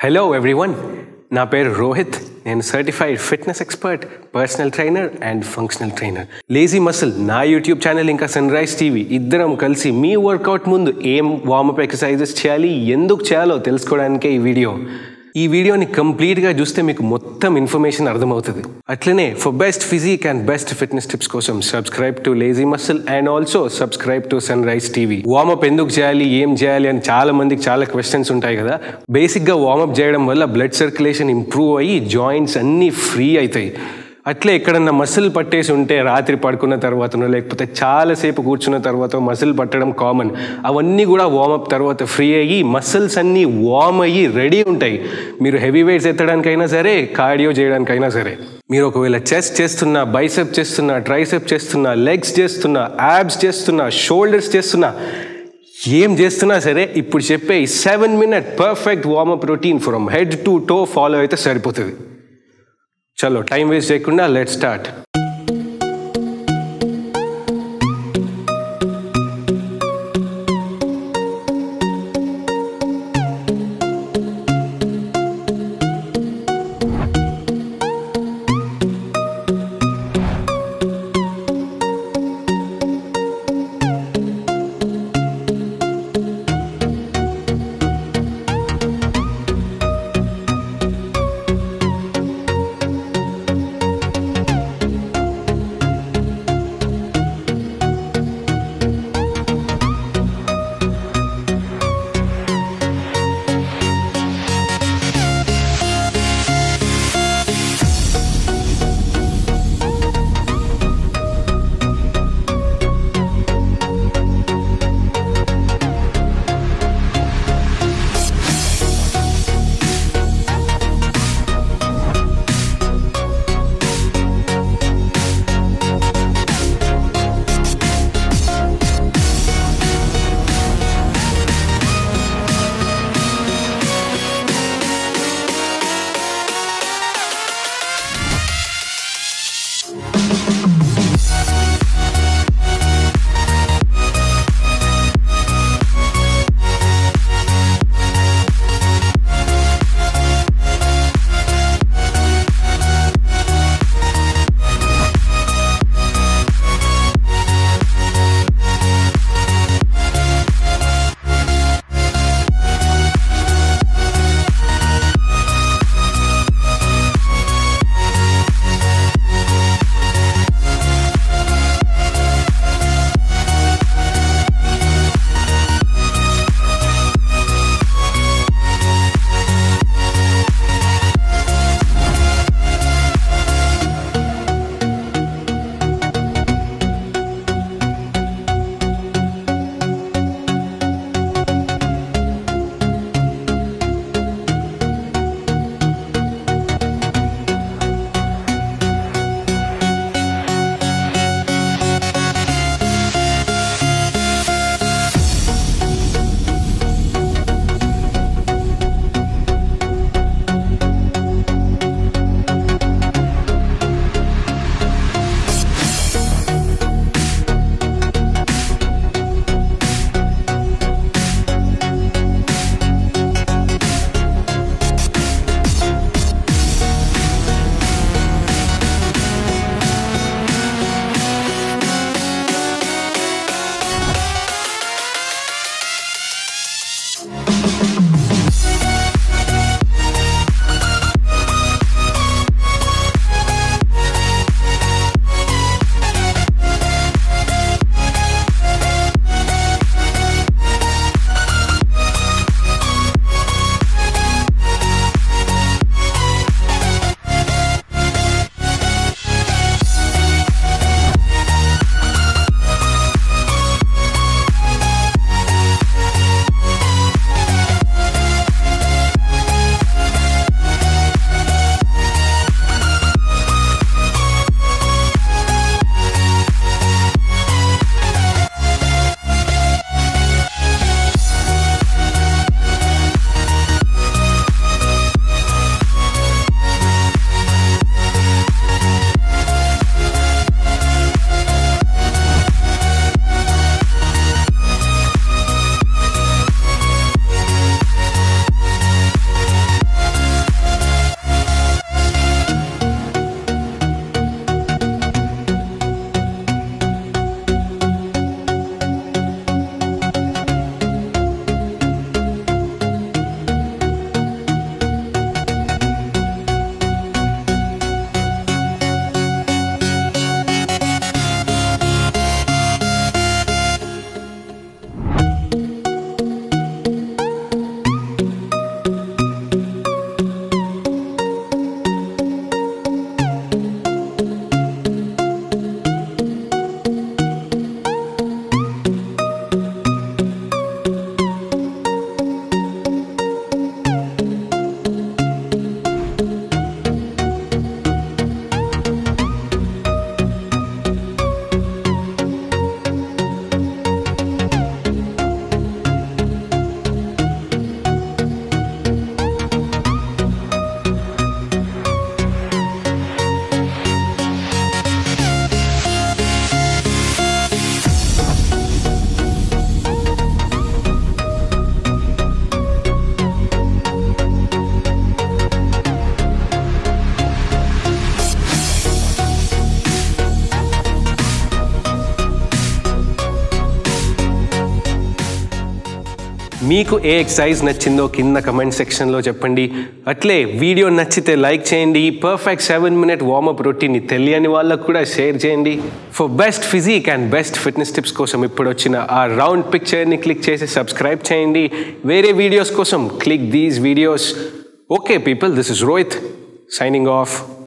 hello everyone నా పేరు రోహిత్ నేను certified fitness expert personal trainer and functional trainer Lazy Muscle నా యూట్యూబ్ ఛానల్ ఇంకా సన్ రైజ్ టీవీ ఇద్దరం కలిసి మీ వర్కౌట్ ముందు ఏం వార్మప్ ఎక్సర్సైజెస్ చేయాలి ఎందుకు చేయాలో తెలుసుకోవడానికే ఈ వీడియో ఈ వీడియోని కంప్లీట్గా చూస్తే మీకు మొత్తం ఇన్ఫర్మేషన్ అర్థమవుతుంది అట్లనే for best physique and best fitness tips కోసం subscribe to Lazy Muscle and also subscribe to Sunrise TV warmup ఎందుకు చేయాలి ఏం చేయాలి అని చాలా మందికి చాలా క్వశ్చన్స్ ఉంటాయి కదా బేసిక్గా వార్మప్ చేయడం వల్ల బ్లడ్ సర్క్యులేషన్ ఇంప్రూవ్ అయ్యి జాయింట్స్ అన్నీ ఫ్రీ అవుతాయి అట్లే ఎక్కడన్నా మసిల్ పట్టేసి ఉంటే రాత్రి పడుకున్న తర్వాతనో లేకపోతే చాలాసేపు కూర్చున్న తర్వాత మసిల్ పట్టడం కామన్ అవన్నీ కూడా వార్మప్ తర్వాత ఫ్రీ అయ్యి మసిల్స్ అన్నీ వార్మ్ అయ్యి రెడీ ఉంటాయి మీరు హెవీ వెయిట్స్ ఎత్తడానికైనా సరే కార్డియో చేయడానికైనా సరే మీరు ఒకవేళ చెస్ట్ చేస్తున్నా బైసెప్ చేస్తున్నా ట్రైసెప్ చేస్తున్నా లెగ్స్ చేస్తున్నా యాబ్స్ చేస్తున్నా షోల్డర్స్ చేస్తున్నా ఏం చేస్తున్నా సరే ఇప్పుడు చెప్పే ఈ seven minute perfect warmup routine from head to toe follow అయితే సరిపోతుంది చలో టైం వేస్ట్ చేయకుండా లెట్ స్టార్ట్ మీకు ఏ ఎక్సర్సైజ్ నచ్చిందో కింద కమెంట్ సెక్షన్లో చెప్పండి అట్లే వీడియో నచ్చితే లైక్ చేయండి పర్ఫెక్ట్ సెవెన్ మినిట్ వార్మప్ రొటీన్ని తెలియని వాళ్ళకు కూడా షేర్ చేయండి for best physique and best fitness tips కోసం ఇప్పుడు వచ్చిన ఆ రౌండ్ పిక్చర్ని క్లిక్ చేసి సబ్స్క్రైబ్ చేయండి వేరే వీడియోస్ కోసం click these videos okay people this is Rohit signing of